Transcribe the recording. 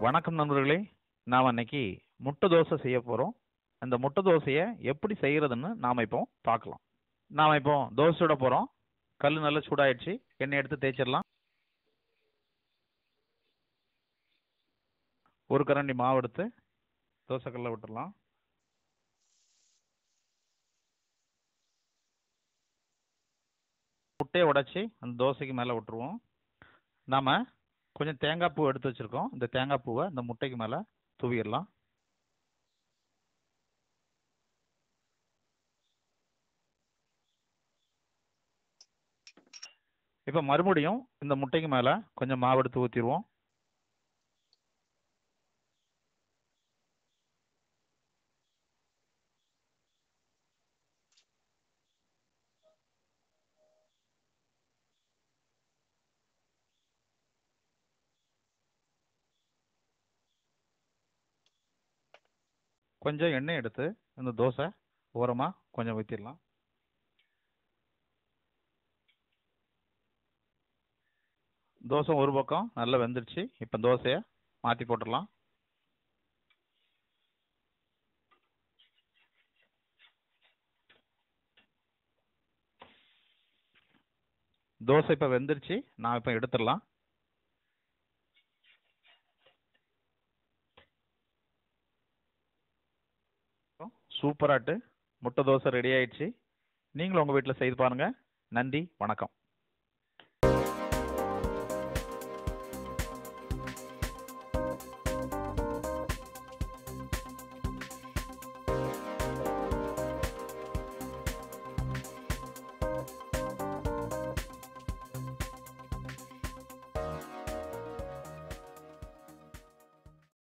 வணக்கம் நண்பர்களே நாம் அன்னைக்கு முட்டை தோசை செய்ய போகிறோம் அந்த முட்டை தோசையை எப்படி செய்கிறதுன்னு நாம் இப்போ பார்க்கலாம் நாம் இப்போ தோசை சுட போகிறோம் கல் நல்லா சூடாயிடுச்சு எண்ணெய் எடுத்து தேய்ச்சிடலாம் ஒரு கரண்டி மாவு எடுத்து தோசை கல்ல விட்டுடலாம் முட்டையை உடைச்சி அந்த தோசைக்கு மேலே விட்டுருவோம் நாம் கொஞ்சம் தேங்காய் பூ எடுத்து வச்சுருக்கோம் இந்த தேங்காய் பூவை இந்த முட்டைக்கு மேலே தூவிடலாம் இப்போ மறுபடியும் இந்த முட்டைக்கு மேலே கொஞ்சம் மாவு எடுத்து ஊற்றிடுவோம் கொஞ்சம் எண்ணெய் எடுத்து இந்த தோசை ஓரமாக கொஞ்சம் ஊற்றிடலாம் தோசை ஒரு பக்கம் நல்லா வெந்துடுச்சு இப்போ தோசையை மாற்றி போட்டுடலாம் தோசை இப்போ வெந்துருச்சு நான் இப்போ எடுத்துடலாம் சூப்பராட்டு முட்டை தோசை ரெடி ஆயிடுச்சு நீங்களும் உங்கள் வீட்டில் செய்து பாருங்கள் நன்றி வணக்கம்